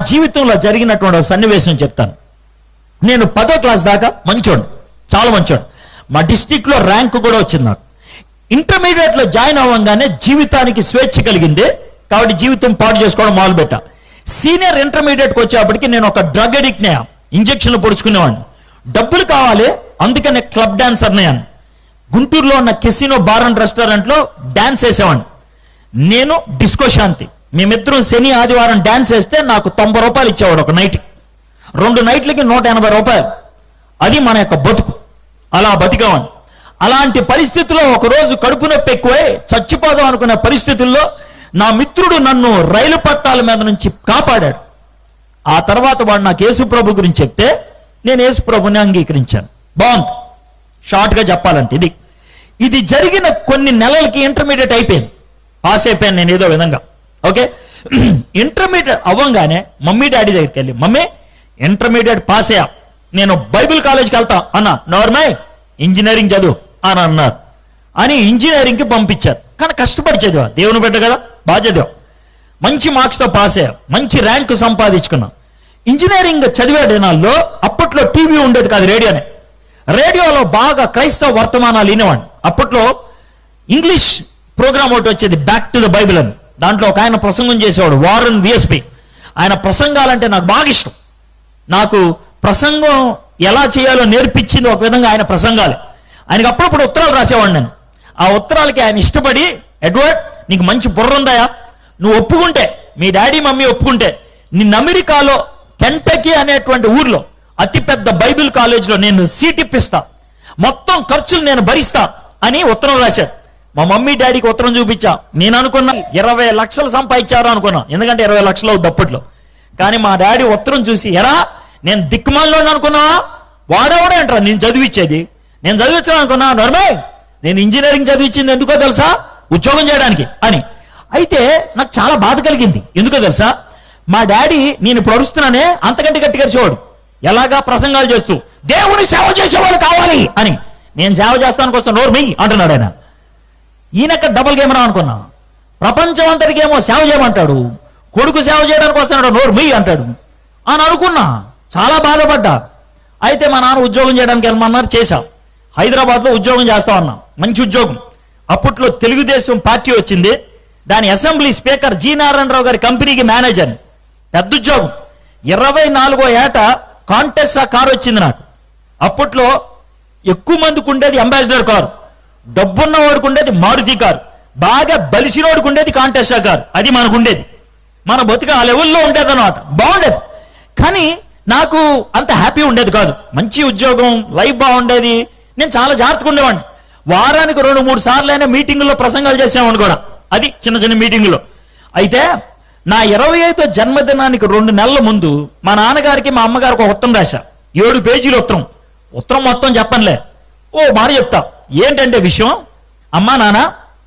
జీవితంలో జరిగినటువంటి ఒక సన్నివేశం చెప్తాను నేను పదో క్లాస్ దాకా మంచోడు చాలా మంచోడు మా డిస్టిక్ లో ర్యాంక్ కూడా వచ్చింది నాకు ఇంటర్మీడియట్ లో జాయిన్ అవ్వగానే జీవితానికి స్వేచ్ఛ కలిగింది కాబట్టి జీవితం పాడు చేసుకోవడం మొదలు పెట్టా సీనియర్ ఇంటర్మీడియట్కి వచ్చేప్పటికి నేను ఒక డ్రగ్ అడిక్ట్ అయ్యా ఇంజక్షన్లు పొడుచుకునేవాడిని డబ్బులు కావాలి అందుకనే క్లబ్ డాన్సర్ అయ్యాను గుంటూరులో ఉన్న కెసినో బార్ అండ్ రెస్టారెంట్ లో డాన్స్ వేసేవాడిని నేను డిస్కో శాంతి మేమిద్దరం శని ఆదివారం డాన్స్ వేస్తే నాకు తొంభై రూపాయలు ఇచ్చేవాడు ఒక నైట్ రెండు నైట్లకి నూట ఎనభై రూపాయలు అది మన యొక్క బతుకు అలా బతికామని అలాంటి పరిస్థితుల్లో ఒక రోజు కడుపు నొప్పి ఎక్కువై చచ్చిపోదాం అనుకునే పరిస్థితుల్లో నా మిత్రుడు నన్ను రైలు పట్టాల మీద నుంచి కాపాడాడు ఆ తర్వాత వాడు నాకు యేసు ప్రభు గురించి చెప్తే నేను యేసు ప్రభుని అంగీకరించాను బాగుంది షార్ట్ గా చెప్పాలంటే ఇది ఇది జరిగిన కొన్ని నెలలకి ఇంటర్మీడియట్ అయిపోయింది పాస్ అయిపోయాను నేను ఏదో విధంగా ఓకే ఇంటర్మీడియట్ అవ్వంగానే మమ్మీ డాడీ దగ్గరికి వెళ్ళి మమ్మీ ఇంటర్మీడియట్ పాస్ అయ్యా నేను బైబిల్ కాలేజ్కి వెళ్తా అన్న నార్మల్ ఇంజనీరింగ్ చదువు అని అన్నారు అని ఇంజనీరింగ్ కి పంపించారు కానీ కష్టపడి చదివా దేవుని బిడ్డ కదా బాగా చదివా మంచి మార్క్స్ తో పాస్ అయ్యా మంచి ర్యాంక్ సంపాదించుకున్నా ఇంజనీరింగ్ చదివే దినాల్లో అప్పట్లో టీవీ ఉండేది కాదు రేడియోనే రేడియోలో బాగా క్రైస్తవ వర్తమానాలు వినేవాడిని అప్పట్లో ఇంగ్లీష్ ప్రోగ్రామ్ ఒకటి వచ్చేది బ్యాక్ టు ద బైబిల్ అని దాంట్లో ఒక ఆయన ప్రసంగం చేసేవాడు వారన్ విఎస్పి ఆయన ప్రసంగాలంటే నాకు బాగా ఇష్టం నాకు ప్రసంగం ఎలా చేయాలో నేర్పించింది ఒక విధంగా ఆయన ప్రసంగాలే ఆయనకి అప్పుడప్పుడు ఉత్తరాలు రాసేవాడిని నేను ఆ ఉత్తరాలకి ఆయన ఇష్టపడి ఎడ్వర్డ్ నీకు మంచి బుర్ర ఉందాయా నువ్వు ఒప్పుకుంటే మీ డాడీ మమ్మీ ఒప్పుకుంటే నిన్న అమెరికాలో కెంటకీ అనేటువంటి ఊర్లో అతిపెద్ద బైబిల్ కాలేజీలో నేను సీట్ ఇప్పిస్తా మొత్తం ఖర్చులు నేను భరిస్తా అని ఉత్తరం రాశాడు మా మమ్మీ డాడీకి ఉత్తరం చూపించా నేను అనుకున్నా ఇరవై లక్షలు సంపాదించారు అనుకున్నా ఎందుకంటే ఇరవై లక్షలు అవుద్ది అప్పట్లో కానీ మా డాడీ ఉత్తరం చూసి ఎరా నేను దిక్కుమాల్లో అనుకున్నావా వాడెవడే అంటారా నేను చదివిచ్చేది నేను చదివించాను అనుకున్నా నర్మయ్ నేను ఇంజనీరింగ్ చదివించింది ఎందుకో తెలుసా ఉద్యోగం చేయడానికి అని అయితే నాకు చాలా బాధ కలిగింది ఎందుకో తెలుసా మా డాడీ నేను ఇప్పుడు అరుస్తున్నానే అంతకంటే గట్టిగా అరిచేవాడు ఎలాగా ప్రసంగాలు చేస్తూ దేవుని సేవ చేసేవాళ్ళు కావాలి అని నేను సేవ చేస్తానికి వస్తాను నోరు మీ అంటున్నాడు ఆయన ఈయనక్క డబుల్ గేమ్ రా అనుకున్నా ప్రపంచం అంతటికి ఏమో సేవ చేయమంటాడు కొడుకు సేవ చేయడానికి వస్తున్నాడు నోరు మీ అంటాడు అని అనుకున్నా చాలా బాధపడ్డా అయితే మా నాన్న ఉద్యోగం చేయడానికి వెళ్ళమన్నారు చేశాం హైదరాబాద్లో ఉద్యోగం చేస్తా ఉన్నాం మంచి ఉద్యోగం అప్పట్లో తెలుగుదేశం పార్టీ వచ్చింది దాని అసెంబ్లీ స్పీకర్ జి నారాయణరావు గారి కంపెనీకి మేనేజర్ పెద్ద ఉద్యోగం ఇరవై నాలుగో ఏట కాంటెస్ట్ కారు వచ్చింది నాకు అప్పట్లో ఎక్కువ మందికి ఉండేది అంబాసిడర్ కారు డబ్బున్న వాడికి ఉండేది మారుతి కారు బాగా బలిసినోడికి ఉండేది కాంటెస్టా కారు అది మనకు ఉండేది మన బతుక ఆ లెవెల్లో ఉండేది అనమాట బాగుండేది కానీ నాకు అంత హ్యాపీ ఉండేది కాదు మంచి ఉద్యోగం లైఫ్ బాగుండేది నేను చాలా జాగ్రత్తగా ఉండేవాడిని వారానికి రెండు మూడు సార్లు అయినా మీటింగుల్లో ప్రసంగాలు చేసేవాడిని కూడా అది చిన్న చిన్న మీటింగులో అయితే నా ఇరవై ఐదో జన్మదినానికి రెండు నెలల ముందు మా నాన్నగారికి మా అమ్మగారికి ఒక ఉత్తరం రాశా ఏడు పేజీలు ఉత్తరం ఉత్తరం మొత్తం చెప్పనులే ఓ మాట చెప్తా ఏంటంటే విషయం అమ్మా నాన్న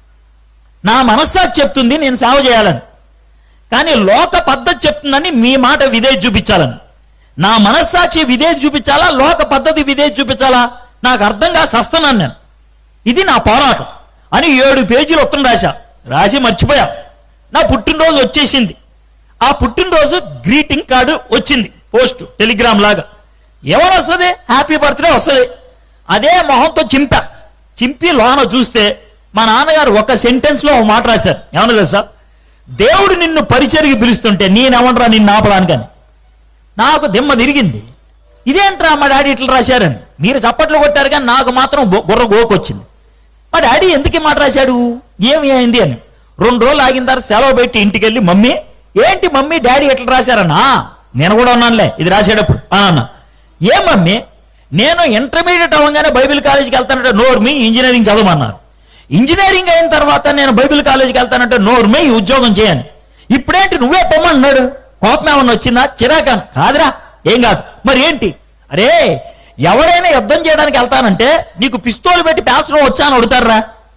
నా మనస్సాక్షి చెప్తుంది నేను సేవ చేయాలని కానీ లోక పద్ధతి చెప్తుందని మీ మాట విధేయ చూపించాలని నా మనస్సాక్షి విధేయ చూపించాలా లోక పద్ధతి విధేయ చూపించాలా నాకు అర్థంగా సస్తున్నాను నేను ఇది నా పోరాటం అని ఏడు పేజీలు ఉత్తరం రాశా రాసి మర్చిపోయా నా పుట్టినరోజు వచ్చేసింది ఆ పుట్టినరోజు గ్రీటింగ్ కార్డు వచ్చింది పోస్ట్ టెలిగ్రామ్ లాగా ఎవరు వస్తుంది హ్యాపీ బర్త్డే వస్తుంది అదే మొహంతో చింపా చింపి లోన చూస్తే మా నాన్నగారు ఒక సెంటెన్స్ లో ఒక మాట రాశారు ఏమన్నా తెలుసా దేవుడు నిన్ను పరిచయకి పిలుస్తుంటే నేనేమంటారా నిన్ను ఆపడానికని నాకు దిమ్మ తిరిగింది ఇదేంట్రా మా డాడీ ఇట్లా రాశారని మీరు చప్పట్లు కొట్టారు కానీ నాకు మాత్రం బు- బుర్ర గోకొచ్చింది మా డాడీ ఎందుకు ఈ మాట రాశాడు ఏమి అయింది అని రెండు రోజులు ఆగిన తర్వాత సెలవు పెట్టి ఇంటికి వెళ్ళి మమ్మీ ఏంటి మమ్మీ డాడీ ఎట్లా రాశారన్నా నేను కూడా ఉన్నానులే ఇది రాసేటప్పుడు అని అన్నా ఏ మమ్మీ నేను ఇంటర్మీడియట్ అవ్వగానే బైబిల్ కాలేజీకి వెళ్తానంటే నోర్మి ఇంజనీరింగ్ చదవమన్నారు ఇంజనీరింగ్ అయిన తర్వాత నేను బైబిల్ కాలేజీకి వెళ్తానంటే నోర్మి ఉద్యోగం చేయను ఇప్పుడేంటి నువ్వే పొమ్మన్నాడు కోపం ఏమన్నా వచ్చిందా చిరాకాన్ కాదురా ఏం కాదు మరి ఏంటి అరే ఎవడైనా యుద్ధం చేయడానికి వెళ్తానంటే నీకు పిస్తోల్ పెట్టి పేల్చడం వచ్చా అని అడుగుతారా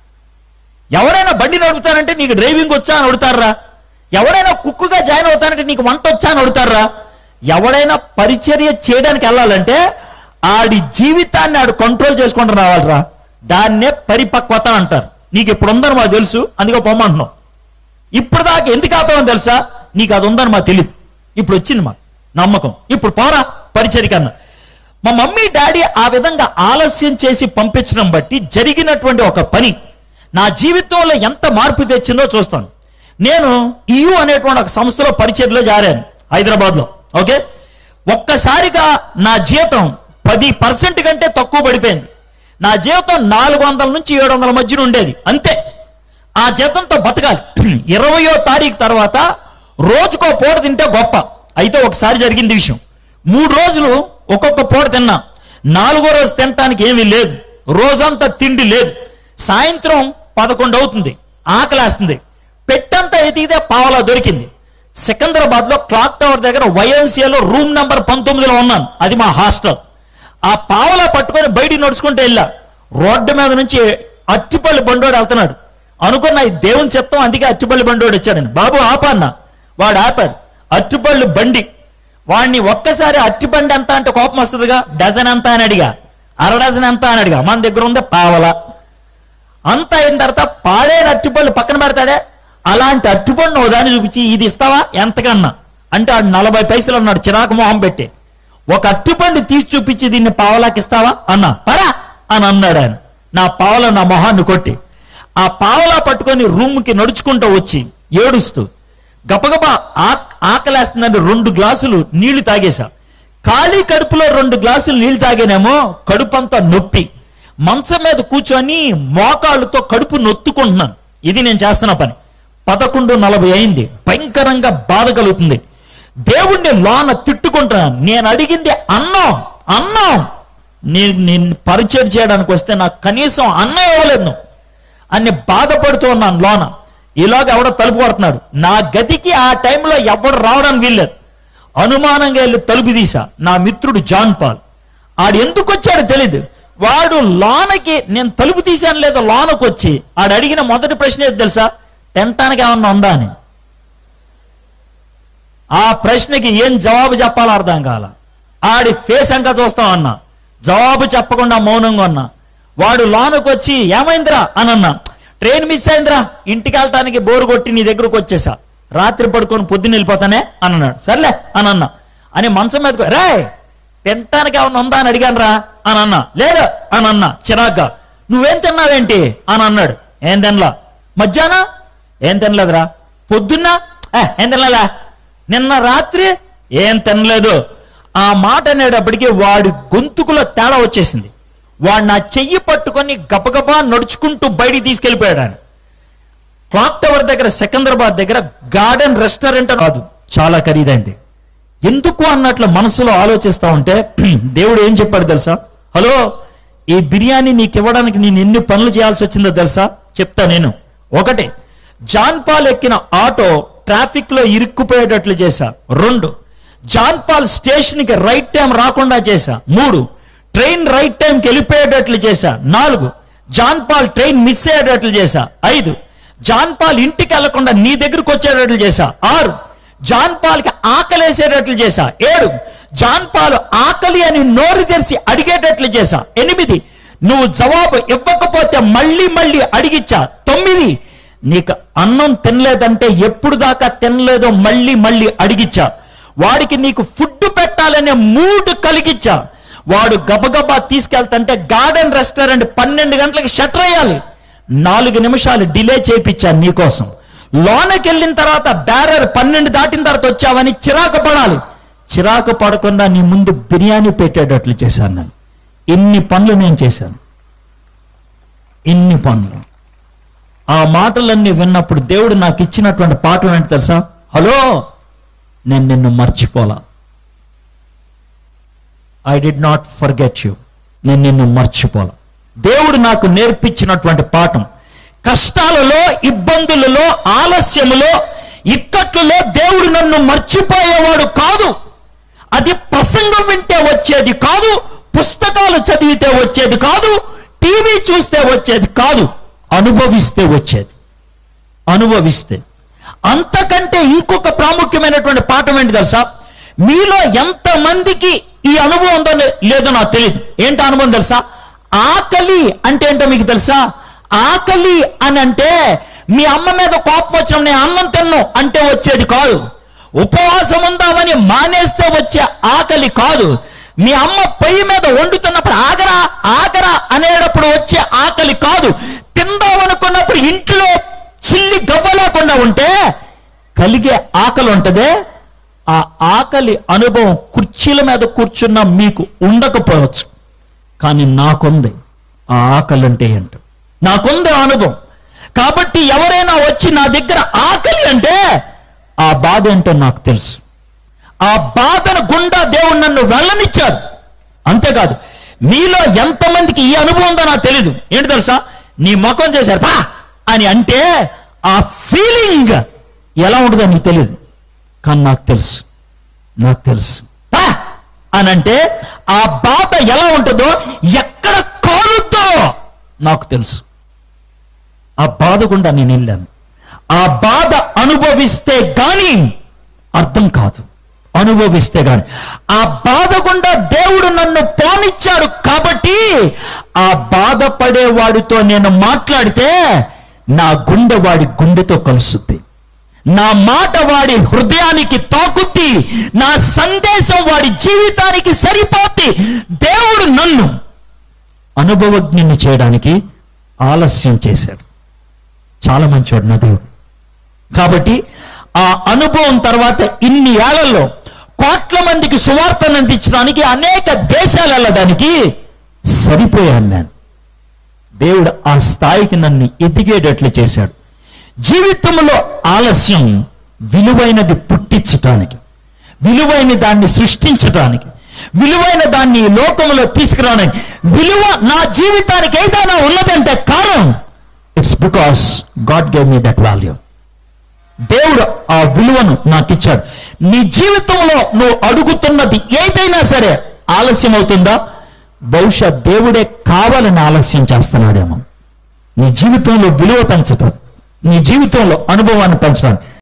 ఎవరైనా బండి నడుపుతానంటే నీకు డ్రైవింగ్ వచ్చా అని అడుగుతారా ఎవడైనా కుక్కుగా జాయిన్ అవుతానంటే నీకు వంట వచ్చా అని అడుగుతారా ఎవడైనా పరిచర్య చేయడానికి వెళ్ళాలంటే ఆడి జీవితాన్ని ఆడు కంట్రోల్ చేసుకుంటూ రావాలిరా దాన్నే పరిపక్వత అంటారు నీకు ఇప్పుడు ఉందని మాకు తెలుసు అందుకే పొమ్మంటున్నావు ఇప్పుడు దాకా ఎందుకు ఆపామని తెలుసా నీకు అది ఉందని మాకు తెలియదు ఇప్పుడు వచ్చింది మాకు నమ్మకం ఇప్పుడు పోరా పరిచర్కి అన్న మా మమ్మీ డాడీ ఆ విధంగా ఆలస్యం చేసి పంపించడం బట్టి జరిగినటువంటి ఒక పని నా జీవితంలో ఎంత మార్పు తెచ్చిందో చూస్తాను నేను ఈయు అనేటువంటి ఒక సంస్థలో పరిచర్లో జారాను హైదరాబాద్లో ఓకే ఒక్కసారిగా నా జీతం పది పర్సెంట్ కంటే తక్కువ పడిపోయింది నా జీతం నాలుగు వందల నుంచి ఏడు వందల మధ్యన ఉండేది అంతే ఆ జీతంతో బతకాలి ఇరవయో తారీఖు తర్వాత రోజుకో పూట తింటే గొప్ప అయితే ఒకసారి జరిగింది ఈ విషయం మూడు రోజులు ఒక్కొక్క పూట తిన్నా నాలుగో రోజు తినటానికి ఏమీ లేదు రోజంతా తిండి లేదు సాయంత్రం పదకొండు అవుతుంది ఆకలేస్తుంది పెట్టంతా ఎతికితే పావలా దొరికింది సికింద్రాబాద్ లో క్లాక్ టవర్ దగ్గర వైఎంసీఏలో రూమ్ నంబర్ పంతొమ్మిదిలో ఉన్నాను అది మా హాస్టల్ ఆ పావలా పట్టుకొని బయటికి నడుచుకుంటూ వెళ్ళా రోడ్డు మీద నుంచి అట్టిపల్లి బండోడు వెళ్తున్నాడు అనుకున్న ఈ దేవుని చెప్తాం అందుకే అట్టిపల్లి బండోడు వచ్చాడని బాబు ఆపన్న వాడు ఆపాడు అట్టిపళ్ళు బండి వాడిని ఒక్కసారి అట్టిబండి ఎంత అంటే కోపం వస్తుందిగా డజన్ ఎంత అని అడిగా అర డజన్ ఎంత అని అడిగా మన దగ్గర ఉంది పావలా అంత అయిన తర్వాత పాడైన అట్టిపళ్ళు పక్కన పెడతాడే అలాంటి అట్టిపండు ఓ దాన్ని చూపించి ఇది ఇస్తావా ఎంతకన్నా అంటే ఆడు నలభై పైసలు అన్నాడు చిరాకు మొహం పెట్టి ఒక అట్టిపండు తీసి చూపించి దీన్ని పావలాకి ఇస్తావా అన్నా పరా అని అన్నాడు ఆయన నా పావల నా మొహాన్ని కొట్టి ఆ పావలా పట్టుకొని రూమ్కి నడుచుకుంటూ వచ్చి ఏడుస్తూ గబగబా ఆ- ఆకలేస్తుందని రెండు గ్లాసులు నీళ్లు తాగేశా ఖాళీ కడుపులో రెండు గ్లాసులు నీళ్లు తాగానేమో కడుపంతా నొప్పి మంచం మీద కూర్చొని మోకాళ్ళతో కడుపు నొత్తుకుంటున్నాను ఇది నేను చేస్తున్న పని పదకొండు నలభై అయింది భయంకరంగా బాధ కలుగుతుంది దేవుణ్ణి లోన తిట్టుకుంటున్నాను నేను అడిగింది అన్నం అన్నం నేను నేను పరిచయం చేయడానికి వస్తే నాకు కనీసం అన్నం ఇవ్వలేదు నువ్వు అని బాధపడుతూ ఉన్నాను లోన ఈలోగా ఎవడో తలుపు కొడుతున్నాడు నా గదికి ఆ టైంలో ఎవడు రావడానికి వీల్లేదు అనుమానంగా వెళ్ళి తలుపు తీసా నా మిత్రుడు జాన్ పాల్ ఆడు ఎందుకు వచ్చాడో తెలీదు వాడు లోనకి నేను తలుపు తీశాను లేదా లోనకు వచ్చి ఆడు అడిగిన మొదటి ప్రశ్న ఏది తెలుసా తినటానికి ఏమన్నా ఉందా అని ఆ ప్రశ్నకి ఏం జవాబు చెప్పాలో అర్థం కాల ఆడి ఫేస్ అంతా చూస్తాం అన్నా జవాబు చెప్పకుండా మౌనంగా ఉన్నా వాడు లోనకు వచ్చి ఏమైందిరా అని అన్నా ట్రైన్ మిస్ అయిందిరా ఇంటికి వెళ్ళటానికి బోరు కొట్టి నీ దగ్గరకు వచ్చేసా రాత్రి పడుకొని పొద్దున్న వెళ్ళిపోతానే అని అన్నాడు సర్లే అని అన్నా అని మంచం మీద రే తినటానికి ఏమన్నా ఉందా అని అడిగాను రా అని అన్నా లేదు అని అన్నా చిరాగ్గా నువ్వేం తిన్నావేంటి అని అన్నాడు ఏం తినలా మధ్యాహ్నం ఏం తినలేదురా పొద్దున్న "ఏ, ఏం తినలేదా నిన్న రాత్రి ఏం తినలేదు ఆ మాట అనేటప్పటికీ వాడి గొంతుకులో తేడా వచ్చేసింది వాడు నా చెయ్యి పట్టుకొని గబగబా నడుచుకుంటూ బయటికి తీసుకెళ్లిపోయాడు ఆయన క్లాక్ టవర్ దగ్గర సికింద్రాబాద్ దగ్గర గార్డెన్ రెస్టారెంట్ కాదు చాలా ఖరీదైంది ఎందుకు అన్నట్లు మనసులో ఆలోచిస్తా ఉంటే దేవుడు ఏం చెప్పాడు తెలుసా హలో ఈ బిర్యానీ నీకు ఇవ్వడానికి నేను ఎన్ని పనులు చేయాల్సి వచ్చిందో తెలుసా చెప్తా నేను ఒకటి జాన్ పాల్ ఎక్కిన ఆటో ట్రాఫిక్ లో ఇరుక్కుపోయేటట్లు చేశా రెండు జాన్ పాల్ స్టేషన్ కి రైట్ టైం రాకుండా చేశా మూడు ట్రైన్ రైట్ టైంకి వెళ్ళిపోయేటట్లు చేశా నాలుగు జాన్ పాల్ ట్రైన్ మిస్ అయ్యేటట్లు చేశా ఐదు జాన్ పాల్ ఇంటికి వెళ్లకుండా నీ దగ్గరకు వచ్చేటట్లు చేశా ఆరు జాన్ పాల్కి ఆకలేసేటట్లు చేశా ఏడు జాన్ పాలు ఆకలి అని నోరు తెరిచి అడిగేటట్లు చేశా ఎనిమిది నువ్వు జవాబు ఇవ్వకపోతే మళ్ళీ మళ్ళీ అడిగిచ్చా తొమ్మిది నీకు అన్నం తినలేదంటే ఎప్పుడు దాకా తినలేదో మళ్ళీ మళ్ళీ అడిగిచ్చా వాడికి నీకు ఫుడ్ పెట్టాలనే మూడ్ కలిగిచ్చా వాడు గబగబా తీసుకెళ్తుంటే గార్డెన్ రెస్టారెంట్ పన్నెండు గంటలకు షటర్ అయ్యాలి నాలుగు నిమిషాలు డిలే చేయించాను నీకోసం లోనకి వెళ్ళిన తర్వాత బ్యారర్ పన్నెండు దాటిన తర్వాత వచ్చావని చిరాకు పడాలి చిరాకు పడకుండా నీ ముందు బిర్యానీ పెట్టేటట్లు చేశాను నేను ఇన్ని పనులు నేను చేశాను ఇన్ని పనులు ఆ మాటలన్నీ విన్నప్పుడు దేవుడు నాకు ఇచ్చినటువంటి పాఠం ఏంటి తెలుసా హలో నేను నిన్ను మర్చిపోలా I did not forget you నేను నిన్ను మర్చిపోలా దేవుడు నాకు నేర్పించినటువంటి పాఠం కష్టాలలో ఇబ్బందులలో ఆలస్యములో ఇక్కట్లలో దేవుడు నన్ను మర్చిపోయేవాడు కాదు అది ప్రసంగం వింటే వచ్చేది కాదు పుస్తకాలు చదివితే వచ్చేది కాదు టీవీ చూస్తే వచ్చేది కాదు అనుభవిస్తే వచ్చేది అనుభవిస్తే అంతకంటే ఇంకొక ప్రాముఖ్యమైనటువంటి పాఠం ఏంటి తెలుసా మీలో ఎంతమందికి ఈ అనుభవం ఉందో లే- లేదో నాకు తెలియదు ఏంటి అనుభవం తెలుసా ఆకలి అంటే ఏంటో మీకు తెలుసా ఆకలి అని అంటే మీ అమ్మ మీద కోపం వచ్చిన నేను అన్నం తిన్ను అంటే వచ్చేది కాదు ఉపవాసం ఉందామని మానేస్తే వచ్చే ఆకలి కాదు మీ అమ్మ పొయ్యి మీద వండుతున్నప్పుడు ఆగరా ఆగరా అనేటప్పుడు వచ్చే ఆకలి కాదు తిందామనుకున్నప్పుడు ఇంట్లో చిల్లి గవ్వలేకుండా ఉంటే కలిగే ఆకలి ఉంటదే ఆ ఆకలి అనుభవం కుర్చీల మీద కూర్చున్న మీకు ఉండకపోవచ్చు కానీ నాకుంది ఆ ఆకలి అంటే ఏంటో నాకుంది ఆ అనుభవం కాబట్టి ఎవరైనా వచ్చి నా దగ్గర ఆకలి అంటే ఆ బాధ ఏంటో నాకు తెలుసు ఆ బాధను గుండా దేవుడు నన్ను వెళ్ళనిచ్చాడు అంతేకాదు మీలో ఎంతమందికి ఈ అనుభవం ఉందో నాకు తెలియదు ఏంటి తెలుసా నీ ముఖం చేశారు పా అని అంటే ఆ ఫీలింగ్ ఎలా ఉంటుందో నీకు తెలియదు కానీ నాకు తెలుసు నాకు తెలుసు పా అని అంటే ఆ బాధ ఎలా ఉంటుందో ఎక్కడ కాలుద్దో నాకు తెలుసు ఆ బాధ గుండా నేను వెళ్ళాను ఆ బాధ అనుభవిస్తే గాని అర్థం కాదు అనుభవిస్తే గాని ఆ బాధ గుండా దేవుడు నన్ను పోనిచ్చాడు కాబట్టి ఆ బాధపడే వాడితో నేను మాట్లాడితే నా గుండె వాడి గుండెతో కలుస్తుంది నా మాట వాడి హృదయానికి తాకుద్ది నా సందేశం వాడి జీవితానికి సరిపోద్ది దేవుడు నన్ను అనుభవజ్ఞుని చేయడానికి ఆలస్యం చేశాడు చాలా మంచివాడు నా దేవుడు కాబట్టి ఆ అనుభవం తర్వాత ఇన్ని ఏళ్లలో కోట్ల మందికి సువార్తను అందించడానికి అనేక దేశాలు వెళ్ళడానికి సరిపోయాను నేను దేవుడు ఆ స్థాయికి నన్ను ఎదిగేటట్లు చేశాడు జీవితంలో ఆలస్యం విలువైనది పుట్టించటానికి విలువైన దాన్ని సృష్టించటానికి విలువైన దాన్ని ఈ లోకంలో తీసుకురావడానికి విలువ నా జీవితానికి ఏదైనా ఉన్నదంటే కారణం it's because God gave me that value దేవుడు ఆ విలువను నాకు ఇచ్చాడు నీ జీవితంలో నువ్వు అడుగుతున్నది ఏదైనా సరే ఆలస్యం అవుతుందా బహుశా దేవుడే కావాలని ఆలస్యం చేస్తున్నాడేమో నీ జీవితంలో విలువ పెంచడం నీ జీవితంలో అనుభవాన్ని పెంచడానికి